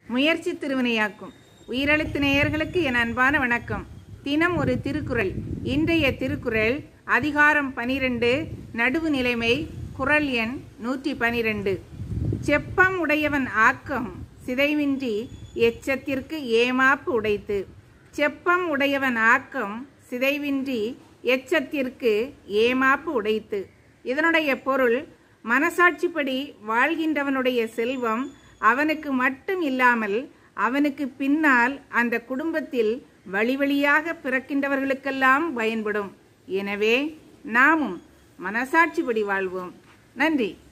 முயற்சி திருவினையாக்கும் உயிரெழுத்து நேயர்களுக்கு என் அன்பான வணக்கம் தினம் ஒரு திருக்குறள் இன்றைய திருக்குறள் அதிகாரம் பனிரெண்டு நடுவு நிலைமை குறள் எண் நூற்றி பனிரெண்டு செப்பம் உடையவன் ஆக்கம் சிதைவின்றி எச்சத்திற்கு ஏமாப்பு உடைத்து செப்பம் உடையவன் ஆக்கம் சிதைவின்றி எச்சத்திற்கு ஏமாப்பு உடைத்து இதனுடைய பொருள் மனசாட்சிப்படி வாழ்கின்றவனுடைய செல்வம் அவனுக்கு மட்டும் இல்லாமல் அவனுக்கு பின்னால் அந்த குடும்பத்தில் வழி வழியாக பிறக்கின்றவர்களுக்கெல்லாம் பயன்படும் எனவே நாமும் மனசாட்சிப்படி வாழ்வோம் நன்றி